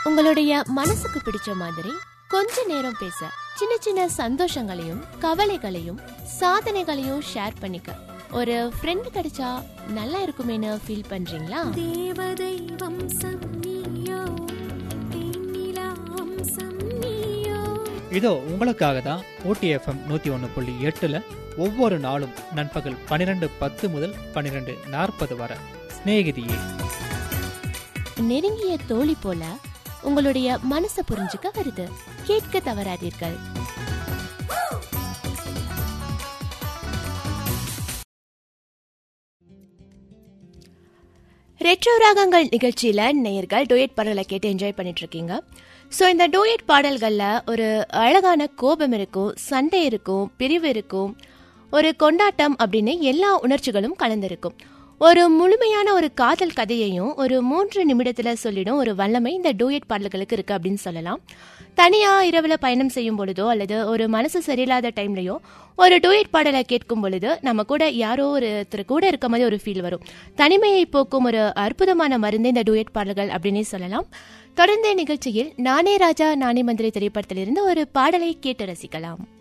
உங்களுடைய மனசுக்கு பிடிச்ச மாதிரி கொஞ்ச நேரம் பேச சின்ன சின்ன சந்தோஷங்களையும் கவலைகளையும் சாதனைகளையும் ஷேர் பண்ணிக்க ஒரு ஃப்ரெண்ட் கிடைச்சா நல்லா இருக்குமேனு ஃபீல் பண்றீங்களா தேவதை வம்சம் நீயோ தேனிலா வம்சம் நீயோ இதோ உங்களுக்காக தான் ஓடிஎஃப்எம் நூற்றி ஒன்று புள்ளி எட்டில் ஒவ்வொரு நாளும் நண்பகல் பன்னிரெண்டு பத்து முதல் பன்னிரெண்டு நாற்பது வரை சிநேகிதியே நெருங்கிய தோழி போல உங்களுடைய மனசை புரிஞ்சுக்க வருது கேட்க தவறாதீர்கள் ரெட்ரோ ராகங்கள் நிகழ்ச்சியில நேயர்கள் டூயட் பாடலை கேட்டு என்ஜாய் பண்ணிட்டு இருக்கீங்க ஸோ இந்த டூயட் பாடல்கள்ல ஒரு அழகான கோபம் இருக்கும் சண்டை இருக்கும் பிரிவு இருக்கும் ஒரு கொண்டாட்டம் அப்படின்னு எல்லா உணர்ச்சிகளும் கலந்திருக்கும் ஒரு முழுமையான ஒரு காதல் கதையையும் ஒரு மூன்று நிமிடத்துல சொல்லிடும் ஒரு வல்லமை இந்த டூயட் பாடல்களுக்கு இருக்கு அப்படின்னு சொல்லலாம் தனியா இரவுல பயணம் செய்யும் பொழுதோ அல்லது ஒரு மனசு சரியில்லாத டைம்லயோ ஒரு டூயட் பாடலை கேட்கும் பொழுது நம்ம கூட யாரோ ஒருத்தர் கூட இருக்க மாதிரி ஒரு ஃபீல் வரும் தனிமையை போக்கும் ஒரு அற்புதமான மருந்து இந்த டூயட் பாடல்கள் அப்படின்னே சொல்லலாம் தொடர்ந்த நிகழ்ச்சியில் நானே ராஜா நானே மந்திரி திரைப்படத்திலிருந்து ஒரு பாடலை கேட்டு ரசிக்கலாம்